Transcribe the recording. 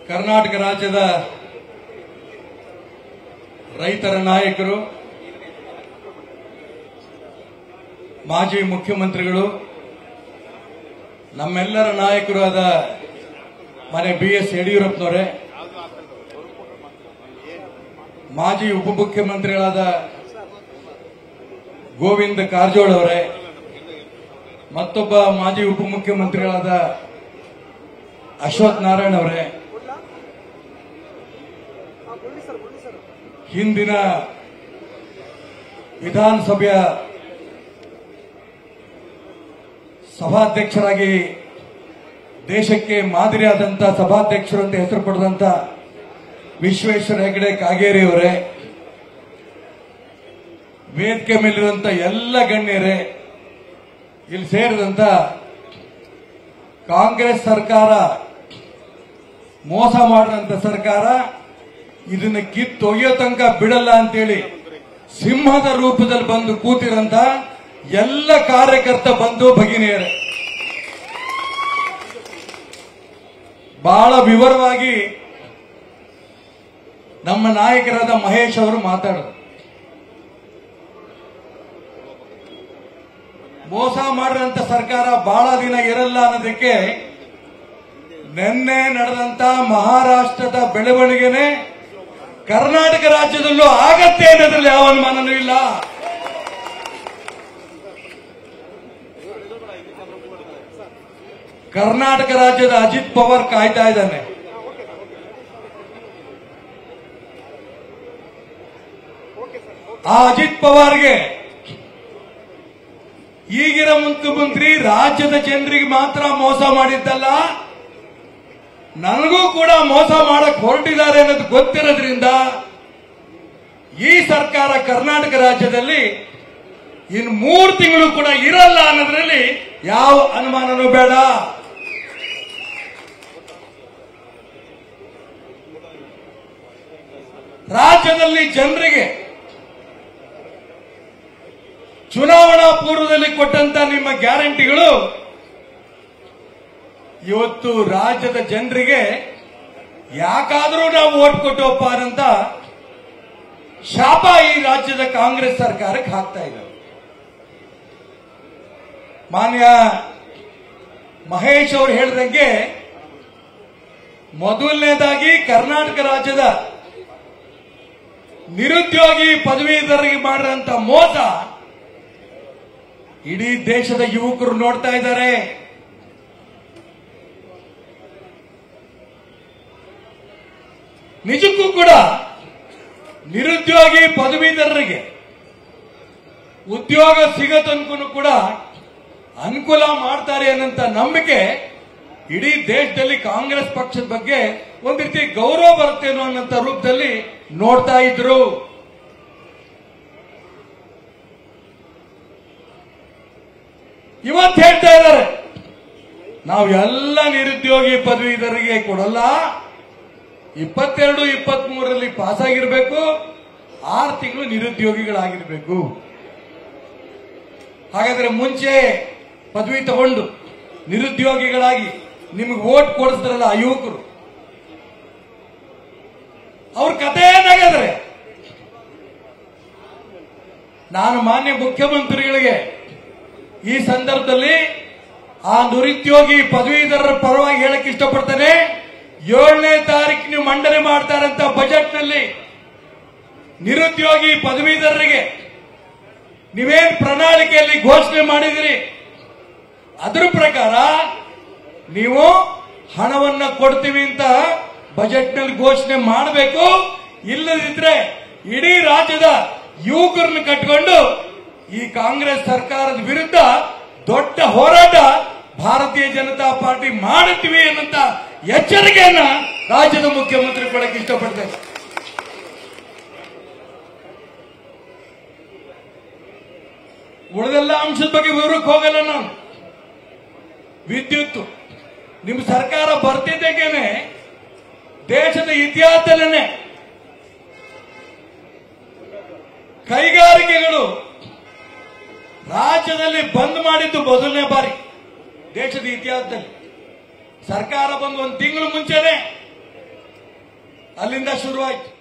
ಕರ್ನಾಟಕ ರಾಜ್ಯದ ರೈತರ ನಾಯಕರು ಮಾಜಿ ಮುಖ್ಯಮಂತ್ರಿಗಳು ನಮ್ಮೆಲ್ಲರ ನಾಯಕರು ಆದ ಮನೆ ಬಿ ಎಸ್ ಯಡಿಯೂರಪ್ಪನವರೇ ಮಾಜಿ ಉಪಮುಖ್ಯಮಂತ್ರಿಗಳಾದ ಗೋವಿಂದ ಕಾರಜೋಳ ಅವರೇ ಮತ್ತೊಬ್ಬ ಮಾಜಿ ಉಪಮುಖ್ಯಮಂತ್ರಿಗಳಾದ ಅಶ್ವಥ್ ನಾರಾಯಣ್ ಅವರೇ ಹಿಂದಿನ ವಿಧಾನಸಭೆಯ ಸಭಾಧ್ಯಕ್ಷರಾಗಿ ದೇಶಕ್ಕೆ ಮಾದರಿಯಾದಂಥ ಸಭಾಧ್ಯಕ್ಷರು ಅಂತ ಹೆಸರು ಪಡೆದಂತ ವಿಶ್ವೇಶ್ವರ ಹೆಗಡೆ ಕಾಗೇರಿ ಅವರೇ ವೇದಿಕೆ ಮೇಲಿರುವಂತ ಎಲ್ಲ ಗಣ್ಯರೇ ಇಲ್ಲಿ ಸೇರಿದಂತ ಕಾಂಗ್ರೆಸ್ ಸರ್ಕಾರ ಮೋಸ ಮಾಡಿದಂತ ಸರ್ಕಾರ ಇದನ್ನ ಕಿತ್ತೊಗೆಯೋ ತನಕ ಬಿಡಲ್ಲ ಅಂತೇಳಿ ಸಿಂಹದ ರೂಪದಲ್ಲಿ ಬಂದು ಕೂತಿರಂತ ಎಲ್ಲ ಕಾರ್ಯಕರ್ತ ಬಂಧು ಭಗಿನಿಯರೇ ಬಹಳ ವಿವರವಾಗಿ ನಮ್ಮ ನಾಯಕರಾದ ಮಹೇಶ್ ಅವರು ಮಾತಾಡಿದ್ರು ಮೋಸ ಮಾಡಿದಂತ ಸರ್ಕಾರ ಬಹಳ ದಿನ ಇರಲ್ಲ ಅನ್ನೋದಕ್ಕೆ ನಿನ್ನೆ ನಡೆದಂತ ಮಹಾರಾಷ್ಟ್ರದ ಬೆಳವಣಿಗೆನೆ ಕರ್ನಾಟಕ ರಾಜ್ಯದಲ್ಲೂ ಆಗತ್ತೆ ಅನ್ನೋದ್ರಲ್ಲಿ ಯಾವ ಅನುಮಾನನೂ ಇಲ್ಲ ಕರ್ನಾಟಕ ರಾಜ್ಯದ ಅಜಿತ್ ಪವಾರ್ ಕಾಯ್ತಾ ಇದ್ದಾನೆ ಆ ಅಜಿತ್ ಪವಾರ್ಗೆ ಈಗಿನ ಮುಖ್ಯಮಂತ್ರಿ ರಾಜ್ಯದ ಜನರಿಗೆ ಮಾತ್ರ ಮೋಸ ಮಾಡಿದ್ದಲ್ಲ ನನಗೂ ಕೂಡ ಮೋಸ ಮಾಡಕ್ ಹೊರಟಿದ್ದಾರೆ ಅನ್ನೋದು ಗೊತ್ತಿರೋದ್ರಿಂದ ಈ ಸರ್ಕಾರ ಕರ್ನಾಟಕ ರಾಜ್ಯದಲ್ಲಿ ಇನ್ನು ಮೂರು ತಿಂಗಳು ಕೂಡ ಇರಲ್ಲ ಅನ್ನೋದ್ರಲ್ಲಿ ಯಾವ ಅನುಮಾನನೂ ಬೇಡ ರಾಜ್ಯದಲ್ಲಿ ಜನರಿಗೆ ಚುನಾವಣಾ ಪೂರ್ವದಲ್ಲಿ ಕೊಟ್ಟಂತ ನಿಮ್ಮ ಗ್ಯಾರಂಟಿಗಳು ಇವತ್ತು ರಾಜ್ಯದ ಜನರಿಗೆ ಯಾಕಾದರೂ ನಾವು ಓಟ್ ಕೊಟ್ಟವಪ್ಪ ಅಂತ ಶಾಪ ಈ ರಾಜ್ಯದ ಕಾಂಗ್ರೆಸ್ ಸರ್ಕಾರಕ್ಕೆ ಹಾಕ್ತಾ ಇದ್ದಾರೆ ಮಾನ್ಯ ಮಹೇಶ್ ಅವರು ಹೇಳಿದಂಗೆ ಮೊದಲನೇದಾಗಿ ಕರ್ನಾಟಕ ರಾಜ್ಯದ ನಿರುದ್ಯೋಗಿ ಪದವೀಧರರಿಗೆ ಮಾಡಿದಂತ ಮೋಸ ಇಡೀ ದೇಶದ ಯುವಕರು ನೋಡ್ತಾ ಇದ್ದಾರೆ ನಿಜಕ್ಕೂ ಕೂಡ ನಿರುದ್ಯೋಗಿ ಪದವೀಧರರಿಗೆ ಉದ್ಯೋಗ ಸಿಗೋ ತನಕನೂ ಕೂಡ ಅನುಕೂಲ ಮಾಡ್ತಾರೆ ಅನ್ನಂತ ನಂಬಿಕೆ ಇಡೀ ದೇಶದಲ್ಲಿ ಕಾಂಗ್ರೆಸ್ ಪಕ್ಷದ ಬಗ್ಗೆ ಒಂದ್ ರೀತಿ ಗೌರವ ಬರುತ್ತೆ ಅನ್ನೋಂಥ ರೂಪದಲ್ಲಿ ನೋಡ್ತಾ ಇದ್ರು ಇವತ್ತು ಹೇಳ್ತಾ ಇದ್ದಾರೆ ನಾವು ಎಲ್ಲ ನಿರುದ್ಯೋಗಿ ಪದವೀಧರರಿಗೆ ಕೊಡಲ್ಲ ಇಪ್ಪತ್ತೆರಡು ಇಪ್ಪತ್ತ್ ಮೂರರಲ್ಲಿ ಪಾಸ್ ಆಗಿರ್ಬೇಕು ಆರು ತಿಂಗಳು ನಿರುದ್ಯೋಗಿಗಳಾಗಿರ್ಬೇಕು ಹಾಗಾದ್ರೆ ಮುಂಚೆ ಪದವಿ ತಗೊಂಡು ನಿರುದ್ಯೋಗಿಗಳಾಗಿ ನಿಮಗೆ ಓಟ್ ಕೊಡಿಸಿದ್ರಲ್ಲ ಆ ಯುವಕರು ಅವ್ರ ಕಥೆ ಏನಾಗಾದ್ರೆ ನಾನು ಮಾನ್ಯ ಮುಖ್ಯಮಂತ್ರಿಗಳಿಗೆ ಈ ಸಂದರ್ಭದಲ್ಲಿ ಆ ನಿರುದ್ಯೋಗಿ ಪದವೀಧರರ ಪರವಾಗಿ ಹೇಳಕ್ ಇಷ್ಟಪಡ್ತೇನೆ ಏಳನೇ ತಾರೀಕು ನೀವು ಮಂಡನೆ ಮಾಡ್ತಾರಂತ ಬಜೆಟ್ನಲ್ಲಿ ನಿರುದ್ಯೋಗಿ ಪದವೀಧರರಿಗೆ ನೀವೇನ್ ಪ್ರಣಾಳಿಕೆಯಲ್ಲಿ ಘೋಷಣೆ ಮಾಡಿದಿರಿ ಅದರ ಪ್ರಕಾರ ನೀವು ಹಣವನ್ನ ಕೊಡ್ತೀವಿ ಅಂತ ಬಜೆಟ್ನಲ್ಲಿ ಘೋಷಣೆ ಮಾಡಬೇಕು ಇಲ್ಲದಿದ್ರೆ ಇಡೀ ರಾಜ್ಯದ ಯುವಕರನ್ನು ಕಟ್ಕೊಂಡು ಈ ಕಾಂಗ್ರೆಸ್ ಸರ್ಕಾರದ ವಿರುದ್ಧ ದೊಡ್ಡ ಹೋರಾಟ ಭಾರತೀಯ ಜನತಾ ಪಾರ್ಟಿ ಮಾಡುತ್ತೀವಿ ಅನ್ನಂತ ಎಚ್ಚರಿಕೆಯನ್ನ ರಾಜ್ಯದ ಮುಖ್ಯಮಂತ್ರಿ ಕೊಡಕ್ಕೆ ಇಷ್ಟಪಡ್ತೇನೆ ಉಳಿದೆಲ್ಲ ಅಂಶದ ಬಗ್ಗೆ ವಿವರಕ್ಕೆ ಹೋಗಲ್ಲ ನಾನು ವಿದ್ಯುತ್ ನಿಮ್ಮ ಸರ್ಕಾರ ಬರ್ತಿದ್ದೇನೆ ದೇಶದ ಇತಿಹಾಸದಲ್ಲೇ ಕೈಗಾರಿಕೆಗಳು ರಾಜ್ಯದಲ್ಲಿ ಬಂದ್ ಮಾಡಿದ್ದು ಮೊದಲನೇ ಬಾರಿ ದೇಶದ ಇತಿಹಾಸದಲ್ಲಿ ಸರ್ಕಾರ ಬಂದು ಒಂದು ತಿಂಗಳು ಮುಂಚೆನೆ ಅಲ್ಲಿಂದ ಶುರುವಾಯ್ತು